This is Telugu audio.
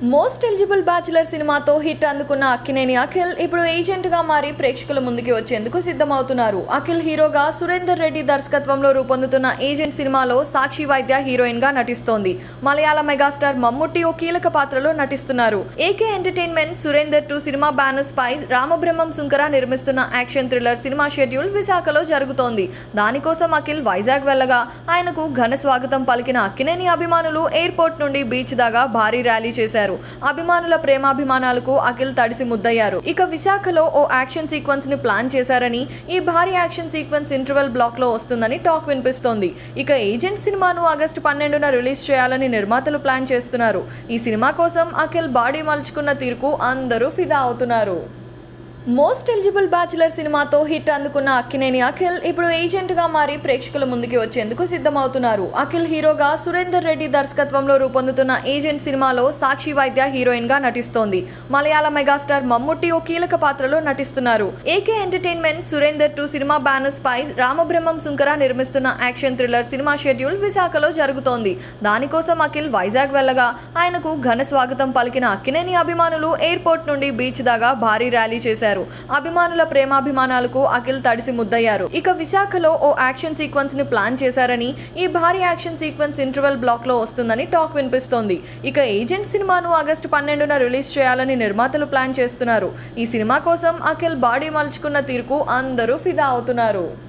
మోస్ట్ ఎలిజిబుల్ బ్యాచులర్ సినిమాతో హిట్ అందుకున్న అక్కినేని అఖిల్ ఇప్పుడు ఏజెంట్ గా మారి ప్రేక్షకుల ముందుకి వచ్చేందుకు సిద్ధమవుతున్నారు అఖిల్ హీరోగా సురేందర్ రెడ్డి దర్శకత్వంలో రూపొందుతున్న ఏజెంట్ సినిమాలో సాక్షి వైద్య హీరోయిన్ గా నటిస్తోంది మలయాళ మెగాస్టార్ మమ్ముట్టి ఓ కీలక పాత్రలో నటిస్తున్నారు AK entertainment Surender two cinema banners పై రామబ్రహ్మం సుంకర నిర్మిస్తున్న యాక్షన్ థ్రిల్లర్ సినిమా షెడ్యూల్ విశాఖలో జరుగుతోంది దానికోసం అఖిల్ వైజాగ్ వెళ్ళగా ఆయనకు ఘన స్వాగతం పలికిన అక్కినేని అభిమానులు ఎయిర్పోర్ట్ నుండి బీచ్ దాకా భారీ ర్యాలీ చేశారు అభిమానుల ప్రేమాభిమానాలకు అఖిల్ తడిసి ముద్దయ్యారు ఇక విశాఖలో ఓ యాక్షన్ సీక్వెన్స్ ని ప్లాన్ చేశారని ఈ భారీ యాక్షన్ సీక్వెన్స్ ఇంటర్వెల్ బ్లాక్ లో వస్తుందని టాక్ వినిపిస్తోంది ఇక ఏజెంట్ సినిమాను ఆగస్టు పన్నెండున రిలీజ్ చేయాలని నిర్మాతలు ప్లాన్ చేస్తున్నారు ఈ సినిమా కోసం అఖిల్ బాడీ మలుచుకున్న తీరుకు అందరూ ఫిదా అవుతున్నారు మోస్ట్ ఎలిజిబుల్ బ్యాచులర్ సినిమాతో హిట్ అందుకున్న అక్కినేని అఖిల్ ఇప్పుడు ఏజెంట్ గా మారి ప్రేక్షకుల ముందుకి వచ్చేందుకు సిద్ధమవుతున్నారు అఖిల్ హీరోగా సురేందర్ రెడ్డి దర్శకత్వంలో రూపొందుతున్న ఏజెంట్ సినిమాలో సాక్షి వైద్య హీరోయిన్ గా నటిస్తోంది మలయాళ మెగాస్టార్ మమ్ముట్టి ఓ కీలక పాత్రలో నటిస్తున్నారు AK entertainment Surender two cinema banners పై రామబ్రహ్మం సుంకర నిర్మిస్తున్న యాక్షన్ థ్రిల్లర్ సినిమా షెడ్యూల్ విశాఖలో జరుగుతోంది దానికోసం అఖిల్ వైజాగ్ వెళ్ళగా ఆయనకు ఘన స్వాగతం పలికిన అక్కినేని అభిమానులు ఎయిర్పోర్ట్ నుండి బీచ్ దాకా భారీ ర్యాలీ చేశారు అభిమానుల ప్రేమాభిమానాలకు అఖిల్ తడిసి ముద్దయ్యారు ఇక విశాఖలో ఓ యాక్షన్ సీక్వెన్స్ ని ప్లాన్ చేశారని ఈ భారీ యాక్షన్ సీక్వెన్స్ ఇంటర్వెల్ బ్లాక్ లో వస్తుందని టాక్ వినిపిస్తోంది ఇక ఏజెంట్ సినిమాను ఆగస్టు పన్నెండున రిలీజ్ చేయాలని నిర్మాతలు ప్లాన్ చేస్తున్నారు ఈ సినిమా కోసం అఖిల్ బాడీ మలుచుకున్న తీరుకు అందరూ ఫిదా అవుతున్నారు